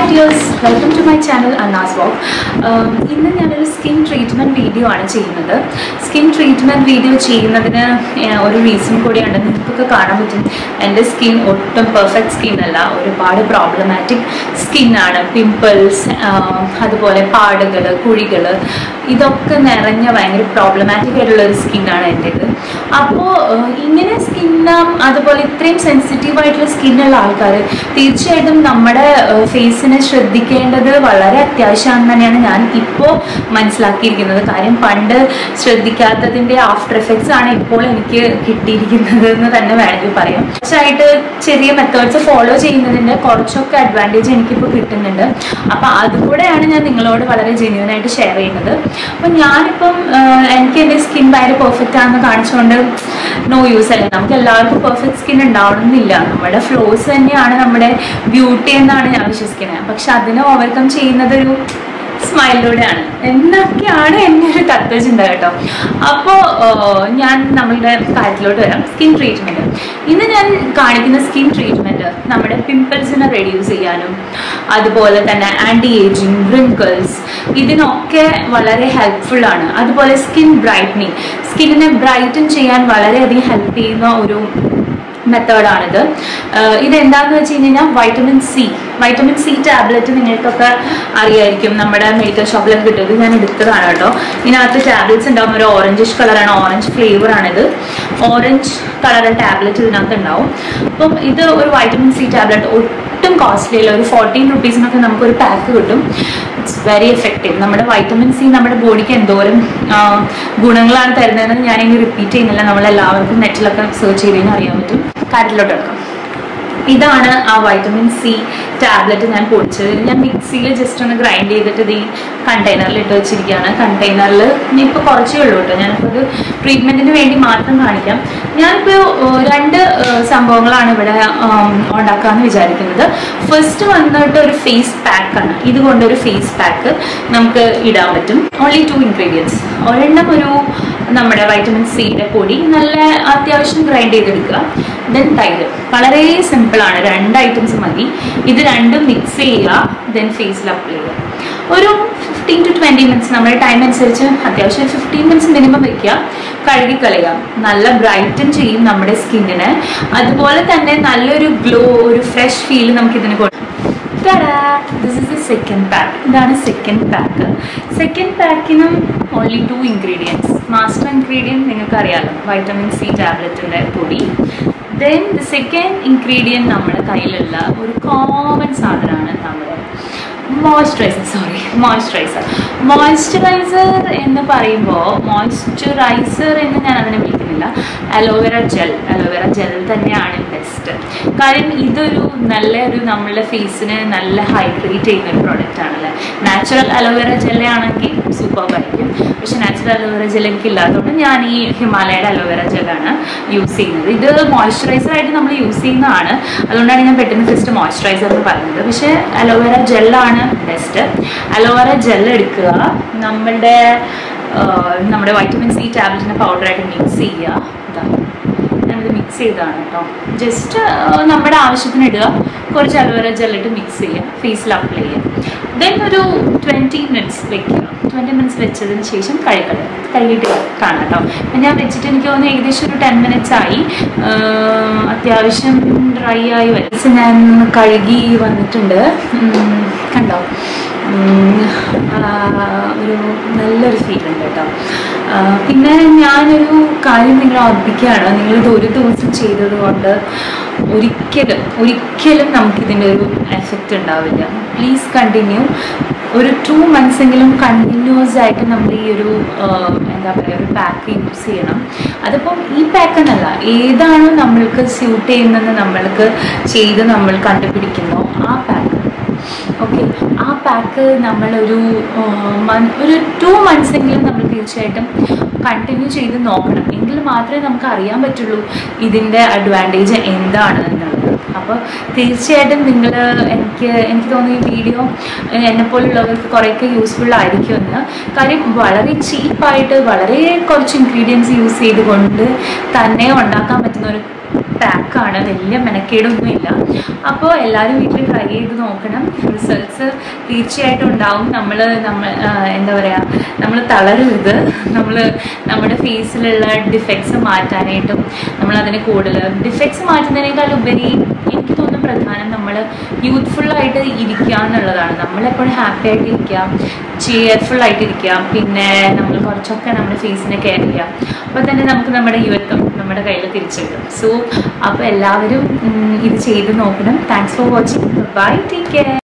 dears welcome to my channel Anna's walk ഇന്ന് ഞാനൊരു skin treatment video ആണ് ചെയ്യുന്നത് സ്കിൻ ട്രീറ്റ്മെൻറ്റ് വീഡിയോ ചെയ്യുന്നതിന് ഏഹ്, ഒരു റീസൺ കൂടിയുണ്ട് നിങ്ങൾക്കൊക്കെ കാണാൻ പറ്റും എൻ്റെ സ്കിൻ ഒട്ടും പെർഫെക്റ്റ് സ്കിൻ അല്ല ഒരുപാട് പ്രോബ്ലമാറ്റിക് സ്കിന്നാണ് പിമ്പിൾസ് അതുപോലെ പാടുകൾ കുഴികൾ ഇതൊക്കെ നിറഞ്ഞ ഭയങ്കര പ്രോബ്ലമാറ്റിക് ആയിട്ടുള്ള ഒരു സ്കിന്നാണ് എൻ്റേത് അപ്പോൾ ഇങ്ങനെ സ്കിന്നും അതുപോലെ ഇത്രയും സെൻസിറ്റീവ് ആയിട്ടുള്ള സ്കിന്നുള്ള ആൾക്കാർ തീർച്ചയായിട്ടും നമ്മുടെ ഫേസിനെ ശ്രദ്ധിക്കേണ്ടത് വളരെ അത്യാവശ്യമാണെന്ന് തന്നെയാണ് ഞാൻ ഇപ്പോൾ മനസ്സിലാക്കിയിരിക്കുന്നത് കാര്യം പണ്ട് ശ്രദ്ധിക്കാത്തതിൻ്റെ ആഫ്റ്റർ എഫക്ട്സ് ആണ് ഇപ്പോൾ എനിക്ക് കിട്ടിയിരിക്കുന്നത് എന്ന് തന്നെ വേണമെങ്കിൽ പറയാം കുറച്ചായിട്ട് ചെറിയ മെത്തേഡ്സ് ഫോളോ ചെയ്യുന്നതിൻ്റെ കുറച്ചൊക്കെ അഡ്വാൻറ്റേജ് എനിക്കിപ്പോൾ കിട്ടുന്നുണ്ട് അപ്പോൾ അതുകൂടെയാണ് ഞാൻ നിങ്ങളോട് വളരെ ജെന്യൂൻ ആയിട്ട് ഷെയർ ചെയ്യുന്നത് അപ്പം ഞാനിപ്പം ആഹ്, എനിക്ക് എൻ്റെ സ്കിൻ ഭയങ്കര പെർഫെക്റ്റ് ആണെന്ന് കാണിച്ചുകൊണ്ട് നോ യൂസ് അല്ല നമുക്ക് എല്ലാവർക്കും പെർഫെക്റ്റ് സ്കിൻ ഉണ്ടാവണമെന്നില്ല നമ്മുടെ ഫ്ലോസ് തന്നെയാണ് നമ്മുടെ ബ്യൂട്ടി എന്നാണ് ഞാൻ വിശ്വസിക്കുന്നത് പക്ഷെ അതിനെ ഓവർകം ചെയ്യുന്നത് ഒരു സ്മൈലിലൂടെയാണ് എന്നൊക്കെയാണ് എൻ്റെ ഒരു തത്വചിന്ത കേട്ടോ അപ്പോൾ ഞാൻ നമ്മളുടെ കാര്യത്തിലോട്ട് വരാം സ്കിൻ ട്രീറ്റ്മെൻറ്റ് ഇന്ന് ഞാൻ കാണിക്കുന്ന സ്കിൻ ട്രീറ്റ്മെൻറ്റ് നമ്മുടെ പിമ്പിൾസിനെ റെഡ്യൂസ് ചെയ്യാനും അതുപോലെ തന്നെ ആൻറ്റി ഏജിങ് റിങ്കിൾസ് ഇതിനൊക്കെ വളരെ ഹെൽപ്ഫുൾ ആണ് അതുപോലെ സ്കിൻ ബ്രൈറ്റനിങ് സ്കിന്നിനെ ബ്രൈറ്റൻ ചെയ്യാൻ വളരെയധികം ഹെൽപ്പ് ചെയ്യുന്ന ഒരു മെത്തേഡാണിത് ഇതെന്താണെന്ന് വെച്ച് കഴിഞ്ഞാൽ vitamin C vitamin C tablet നിങ്ങൾക്കൊക്കെ അറിയായിരിക്കും നമ്മുടെ മെഡിക്കൽ ഷോപ്പിലൊക്കെ കിട്ടും ഇത് ഞാൻ എടുത്തതാണ് കേട്ടോ ഇതിനകത്ത് ടാബ്ലറ്റ്സ് ഉണ്ടാവും ഒരു ഓറഞ്ചിഷ് കളറാണ് ഓറഞ്ച് ഫ്ലേവർ ആണിത് ഓറഞ്ച് കളർ ടാബ്ലറ്റ് ഇതിനകത്ത് ഉണ്ടാവും അപ്പം ഇത് ഒരു വൈറ്റമിൻ സി ടാബ്ലറ്റ് ഒട്ടും കോസ്റ്റ്ലി അല്ല ഒരു ഫോർട്ടീൻ റുപ്പീസിനൊക്കെ നമുക്കൊരു പാക്ക് കിട്ടും ഇറ്റ്സ് വെരി എഫക്റ്റീവ് നമ്മുടെ വൈറ്റമിൻ സി നമ്മുടെ ബോഡിക്ക് എന്തോരം ആ, ഗുണങ്ങളാണ് തരുന്നതെന്ന് ഞാനിനി റിപ്പീറ്റ് ചെയ്യുന്നില്ല നമ്മളെല്ലാവർക്കും നെറ്റിലൊക്കെ സെർച്ച് ചെയ്ത് കഴിഞ്ഞാൽ അറിയാൻ പറ്റും കാര്യത്തിലോട്ട് എടുക്കാം ഇതാണ് ആ വൈറ്റമിൻ സി ടാബ്ലറ്റ് ഞാൻ പൊടിച്ചത് ഇത് ഞാൻ മിക്സിയിൽ ജസ്റ്റ് ഒന്ന് ഗ്രൈൻഡ് ചെയ്തിട്ട് ഇത് ഈ കണ്ടെയ്നറിൽ ഇട്ട് വെച്ചിരിക്കുകയാണ് കണ്ടെയ്നറിൽ ഇപ്പോൾ കുറച്ചേ ഉള്ളൂ കേട്ടോ ഞാനിപ്പോൾ ഇത് ട്രീറ്റ്മെൻറ്റിന് വേണ്ടി മാത്രം കാണിക്കാം ഞാനിപ്പോൾ ഏഹ്, രണ്ട് ഏഹ്, സംഭവങ്ങളാണ് ഇവിടെ ആം, ഉണ്ടാക്കാമെന്ന് വിചാരിക്കുന്നത് ഫസ്റ്റ് വന്നിട്ട് ഒരു ഫേസ് പാക്കാണ് ഇതുകൊണ്ടൊരു ഫേസ് പാക്ക് നമുക്ക് ഇടാൻ പറ്റും ഓൺലി ടു ഇൻഗ്രീഡിയൻസ് ഒരെണ്ണം ഒരു നമ്മുടെ വൈറ്റമിൻ സിയുടെ പൊടി നല്ല അത്യാവശ്യം ഗ്രൈൻഡ് ചെയ്തെടുക്കുക ദെൻ തൈര് വളരെ സിമ്പിളാണ് രണ്ട് ഐറ്റംസ് മതി ഇത് രണ്ടും മിക്സ് ചെയ്യുക ദെൻ ഫേസിൽ അപ്ലൈ ചെയ്യുക ഒരു ഫിഫ്റ്റീൻ ടു ട്വൻറ്റി മിനിറ്റ്സ് നമ്മുടെ ടൈം അനുസരിച്ച് അത്യാവശ്യം ഫിഫ്റ്റീൻ മിനിറ്റ്സ് മിനിമം വെക്കുക കഴുകി കളയുക നല്ല ബ്രൈറ്റൻ ചെയ്യും നമ്മുടെ സ്കിന്നിന് അതുപോലെ തന്നെ നല്ലൊരു ഗ്ലോ ഒരു ഫ്രഷ് ഫീൽ നമുക്ക് ഇതിന് കൊടുക്കും this is the second pack ഇതാണ് സെക്കൻഡ് പാക്ക് സെക്കൻഡ് പാക്കിനും only two ingredients master ingredient നിങ്ങൾക്ക് അറിയാമല്ലോ വൈറ്റമിൻ സി ടാബ്ലറ്റിൻ്റെ പൊടി ദെൻ ദ സെക്കൻഡ് ഇൻഗ്രീഡിയൻറ്റ് നമ്മുടെ കയ്യിലുള്ള ഒരു കോമൺ സാധനമാണ് നമ്മുടെ മോയ്സ്ചറൈസർ സോറി മോയ്സ്ചറൈസർ മോയ്സ്ചറൈസർ എന്ന് പറയുമ്പോൾ മോയ്സ്ചറൈസർ എന്ന് ഞാൻ അതിനെ വിളിക്കുന്നില്ല അലോവേറ ജെൽ അലോവേറ ജെൽ തന്നെയാണ് ബെസ്റ്റ് കാര്യം ഇതൊരു നല്ല ഒരു നമ്മളുടെ ഫേസിന് നല്ല ഹൈഡ്രേറ്റ് ചെയ്യുന്ന ഒരു പ്രോഡക്റ്റ് ആണല്ലേ നാച്ചുറൽ അലോവേറ ജെൽ ആണെങ്കിൽ സൂപ്പർ ആയിരിക്കും പക്ഷെ നാച്ചുറൽ അലോവേറ ജെൽ എനിക്ക് ഇല്ലാത്തതുകൊണ്ട് ഞാൻ ഈ ഹിമാലയയുടെ അലോവേറ ജെല്ലാണ് യൂസ് ചെയ്യുന്നത് ഇത് മോയ്സ്ചറൈസർ ആയിട്ട് നമ്മൾ യൂസ് ചെയ്യുന്നതാണ് അതുകൊണ്ടാണ് ഞാൻ പെട്ടെന്ന് ജസ്റ്റ് മോയ്സ്ചറൈസർ എന്ന് പറയുന്നത് പക്ഷേ അലോവേറ ജെല്ലാണ് ബെസ്റ്റ് അലോവേറ ജെൽ എടുക്കുക നമ്മളുടെ ആ, നമ്മുടെ വൈറ്റമിൻ സി ടാബ്ലറ്റിൻ്റെ പൗഡറായിട്ട് മിക്സ് ചെയ്യുക ഇതാ ഞാനിത് മിക്സ് ചെയ്തതാണ് കേട്ടോ ജസ്റ്റ് നമ്മുടെ ആവശ്യത്തിന് ഇടുക കുറച്ച് അലോവേറ ജെല്ലിട്ട് മിക്സ് ചെയ്യുക ഫേസിൽ അപ്ലൈ ചെയ്യുക ദെൻ ഒരു ട്വൻറ്റി മിനിറ്റ്സ് വെക്കുക ട്വൻറ്റി മിനിറ്റ്സ് വെച്ചതിന് ശേഷം കഴുകൽ കഴുകിയിട്ട് കാണാം കേട്ടോ അപ്പം ഞാൻ വെച്ചിട്ട് എനിക്ക് തോന്നുന്നു ഏകദേശം ഒരു ടെൻ മിനിറ്റ്സ് ആയി ആഹ് അത്യാവശ്യം ഡ്രൈ ആയി വരച്ച് ഞാൻ കഴുകി വന്നിട്ടുണ്ട് ഉം, കണ്ടോ ഉം, ആഹ് ഒരു നല്ലൊരു ഫീൽ ഉണ്ട് കേട്ടോ ആഹ് പിന്നെ ഞാനൊരു കാര്യം നിങ്ങളെ ഓർപ്പിക്കുകയാണ് നിങ്ങളിത് ഒരു ദിവസം ചെയ്തത് കൊണ്ട് ഒരിക്കലും ഒരിക്കലും നമുക്കിതിൻ്റെ ഒരു എഫക്റ്റ് ഉണ്ടാവില്ല പ്ലീസ് കണ്ടിന്യൂ ഒരു ടു മന്ത്സ് എങ്കിലും കണ്ടിന്യൂസ് ആയിട്ട് നമ്മൾ ഈ ഒരു ആഹ്, എന്താ പറയുക ഒരു പാക്ക് യൂസ് ചെയ്യണം അതിപ്പം ഈ പാക്ക് എന്നല്ല ഏതാണോ നമ്മൾക്ക് സ്യൂട്ട് ചെയ്യുന്നതെന്ന് നമ്മൾക്ക് ചെയ്ത് നമ്മൾ കണ്ടുപിടിക്കുന്നോ ആ പാക്ക് ഓക്കെ ആ പാക്ക് നമ്മളൊരു മന്ത് ഒരു ടു മന്ത്സ് എങ്കിലും നമ്മൾ തീർച്ചയായിട്ടും കണ്ടിന്യൂ ചെയ്ത് നോക്കണം എങ്കിൽ മാത്രമേ നമുക്ക് അറിയാൻ പറ്റുള്ളൂ ഇതിൻ്റെ അഡ്വാൻറ്റേജ് എന്താണ് എന്നുള്ളത് അപ്പോൾ തീർച്ചയായിട്ടും നിങ്ങൾ എനിക്ക് എനിക്ക് തോന്നുന്നു ഈ വീഡിയോ എന്നെപ്പോലുള്ളവർക്ക് കുറേയൊക്കെ യൂസ്ഫുൾ ആയിരിക്കുമെന്ന് കാര്യം വളരെ ചീപ്പായിട്ട് വളരെ കുറച്ച് ഇൻഗ്രീഡിയൻസ് യൂസ് ചെയ്തുകൊണ്ട് തന്നെ ഉണ്ടാക്കാൻ പറ്റുന്ന ഒരു പാക്കാണ് വലിയ മെനക്കേടൊന്നും ഇല്ല അപ്പോൾ എല്ലാവരും വീട്ടിൽ ട്രൈ ചെയ്ത് നോക്കണം റിസൾട്ട്സ് തീർച്ചയായിട്ടും ഉണ്ടാവും നമ്മൾ നമ്മൾ ആ, എന്താ പറയുക നമ്മൾ തളരരുത് നമ്മൾ നമ്മുടെ ഫേസിലുള്ള ഡിഫക്ട്സ് മാറ്റാനായിട്ടും നമ്മൾ അതിന് കൂടുതൽ ഡിഫക്ട്സ് മാറ്റുന്നതിനേക്കാൾ ഉപരി എനിക്ക് തോന്നുന്നു പ്രധാനം നമ്മൾ യൂത്ത്ഫുള്ളായിട്ട് ഇരിക്കുക എന്നുള്ളതാണ് നമ്മളെപ്പോഴും ഹാപ്പി ആയിട്ട് ഇരിക്കുക ചെയർഫുൾ ആയിട്ട് ഇരിക്കുക പിന്നെ നമ്മൾ കുറച്ചൊക്കെ നമ്മുടെ ഫേസിനെ കെയർ ചെയ്യുക അപ്പോൾ തന്നെ നമുക്ക് നമ്മുടെ യുവത്വം നമ്മുടെ കയ്യിൽ തിരിച്ചു കിട്ടും സോ അപ്പോൾ എല്ലാവരും ഉം, ഇത് ചെയ്ത് നോക്കണം thanks for watching bye take care